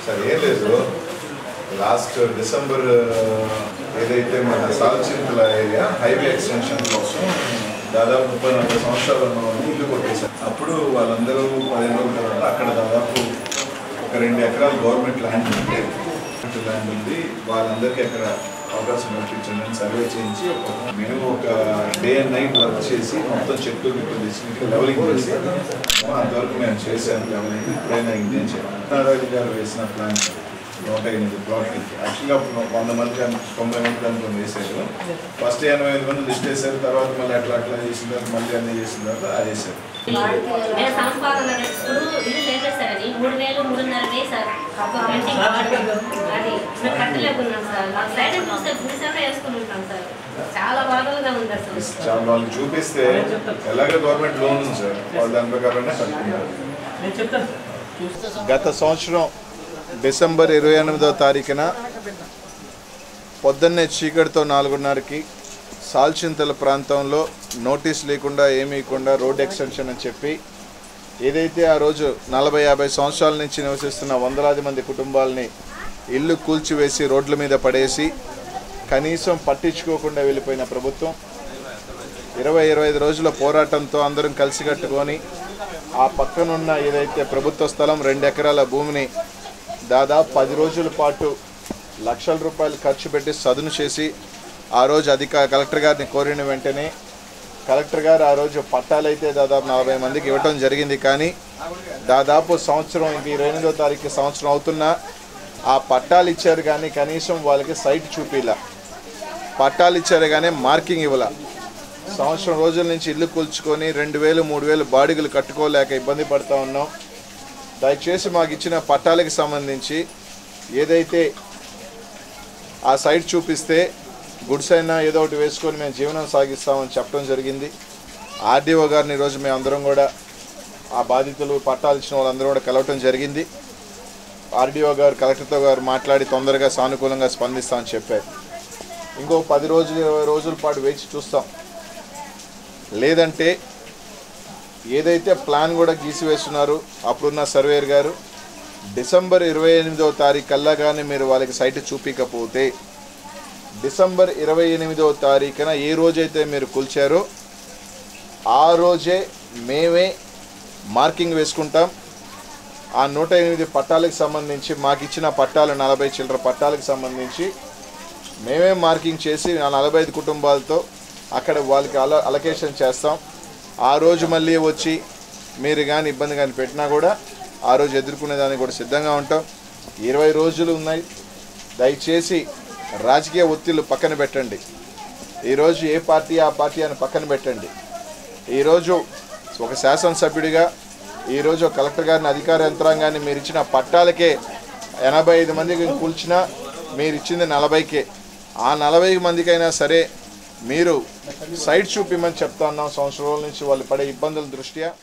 sir ఏం లేదు last December ఏదైతే మన సాల్చింతల ఏరియా హైవే ఎక్స్టెన్షన్ కోసం దాదాపు ముప్పై నలభై సంవత్సరాలు ఉన్న వాళ్ళు ఇల్లు కొట్టేశారు అప్పుడు వాళ్ళందరూ పదిహేను రోజుల తర్వాత అక్కడ దాదాపు ఒక రెండు ఎకరాలు గవర్నమెంట్ ల్యాండ్ ఉంటే గవర్నమెంట్ ల్యాండ్ ఉంది వాళ్ళందరికీ అక్కడ అవకాశం కల్పించండి అని సర్వే చేయించి ఒక మినిమం ఒక డే అండ్ నైట్ వర్క్ చేసి మొత్తం చెట్లు గిట్లు తెచ్చి లెవలింగ్ చేసి అంతవరకు మేము చేసాము లెవలింగ్ ఇప్పుడైనా ఇంకేం చేయాలి నారాయణ గారు వేసిన ప్లాన్ నూట ఎనిమిది ప్లాట్లకి యాక్చువల్గా అప్పుడు వంద మంది కానీ తొంభై మంది అనుకుని వేసారు ఫస్ట్ ఎనభై ఐదు మంది లిస్ట్ వేసారు తర్వాత మళ్ళీ అట్లా అట్లా చేసిన తర్వాత మళ్ళీ అన్నీ చేసిన తర్వాత అది వేసారు నేను సంపాదన ఇప్పుడు ఇల్లు చేసేసారని మూడు వేలు మూడున్నర వేసారు రెంటింగ్ అది మేము కట్టలేకున్నాం సార్ మాకు సైడ్ చూస్తే గుడిసెలో వేసుకుని ఉంటాం సార్ చాలా బాధలుగా ఉంది అసలు చాలా వాళ్ళకి చూపిస్తే ఎలాగో గవర్నమెంట్ లోన్ ఉంది సార్ వాళ్ళు దాని ప్రకారంగా కట్టుకుంటారు నేను చెప్తాను గత సంవత్సరం డిసెంబర్ ఇరవై ఎనిమిదవ తారీఖున పొద్దున్నే చీకటితో నాలుగున్నరకి సాల్చింతల ప్రాంతంలో నోటీస్ లేకుండా ఏమీ ఇవ్వకుండా రోడ్ ఎక్స్టెన్షన్ అని చెప్పి ఏదైతే ఆ రోజు నలభై యాభై సంవత్సరాల నుంచి నివసిస్తున్న వందలాది మంది కుటుంబాలని ఇల్లు కూల్చివేసి రోడ్ల మీద పడేసి కనీసం పట్టించుకోకుండా వెళ్ళిపోయిన ప్రభుత్వం ఇరవై ఇరవై ఐదు రోజుల పోరాటంతో అందరం కలిసికట్టుకొని ఆ పక్కనున్న ఏదైతే ప్రభుత్వ స్థలం రెండు ఎకరాల భూమిని దాదాపు పది రోజుల పాటు లక్షల రూపాయలు ఖర్చు పెట్టి సదును చేసి ఆ రోజు అధిక కలెక్టర్ గారిని కోరిన వెంటనే కలెక్టర్ గారు ఆ రోజు పట్టాలైతే దాదాపు నలభై మందికి ఇవ్వటం జరిగింది కానీ దాదాపు సంవత్సరం ఇంక ఇరవై ఎనిమిదో తారీఖు సంవత్సరం అవుతున్నా ఆ పట్టాలు ఇచ్చారు కానీ కనీసం వాళ్ళకి సైట్ చూపిలా పట్టాలు ఇచ్చారు కానీ మార్కింగ్ ఇవ్వాల సంవత్సరం రోజుల నుంచి ఇల్లు కూల్చుకొని రెండు వేలు మూడు వేలు బాడిగలు కట్టుకోలేక ఇబ్బంది పడుతూ ఉన్నాం దయచేసి మాకు ఇచ్చిన పట్టాలకు సంబంధించి ఏదైతే ఆ సైట్ చూపిస్తే గుడ్స్ అయినా ఏదో ఒకటి వేసుకొని మేము జీవనం సాగిస్తామని చెప్పడం జరిగింది ఆర్డీఓ గారిని ఈరోజు మేము అందరం కూడా ఆ బాధితులు పట్టాలు ఇచ్చిన వాళ్ళందరూ కూడా కలవటం జరిగింది ఆర్డీఓ గారు కలెక్టర్తో గారు మాట్లాడి తొందరగా సానుకూలంగా స్పందిస్తామని చెప్పారు ఇంకో పది రోజులు ఇరవై రోజుల పాటు వేచి చూస్తాం లేదంటే ఏదైతే ప్లాన్ కూడా గీసివేస్తున్నారు అప్పుడున్న సర్వేయర్ గారు డిసెంబర్ ఇరవై ఎనిమిదవ తారీఖు కల్లా కానీ మీరు వాళ్ళకి సైట్ చూపించకపోతే డిసెంబర్ ఇరవై ఎనిమిదవ తారీఖున ఏ రోజైతే మీరు కూల్చారో ఆ రోజే మేమే మార్కింగ్ వేసుకుంటాం ఆ నూట ఎనిమిది పట్టాలకు సంబంధించి మాకు ఇచ్చిన పట్టాలు నలభై చిల్లర పట్టాలకు సంబంధించి మేమే మార్కింగ్ చేసి ఆ నలభై ఐదు కుటుంబాలతో అక్కడ వాళ్ళకి అల అలొకేషన్ చేస్తాం ఆ రోజు మళ్ళీ వచ్చి మీరు కానీ ఇబ్బంది కానీ పెట్టినా కూడా ఆ రోజు ఎదుర్కొనే దానికి కూడా సిద్ధంగా ఉంటాం ఇరవై రోజులు ఉన్నాయి దయచేసి రాజకీయ ఒత్తిళ్లు పక్కన పెట్టండి ఈరోజు ఏ పార్టీ ఆ పార్టీ అని పక్కన పెట్టండి ఈరోజు ఒక శాసనసభ్యుడిగా ఈరోజు ఒక కలెక్టర్ గారిని అధికార యంత్రాంగాన్ని మీరు ఇచ్చిన పట్టాలకే ఎనభై ఐదు మందికి కూల్చినా మీరు ఇచ్చింది నలభైకే ఆ నలభై మందికైనా సరే మీరు సైట్ చూపిమని చెప్తా ఉన్నాం సంవత్సరం రోజుల నుంచి వాళ్ళు పడే ఇబ్బందుల దృష్ట్యా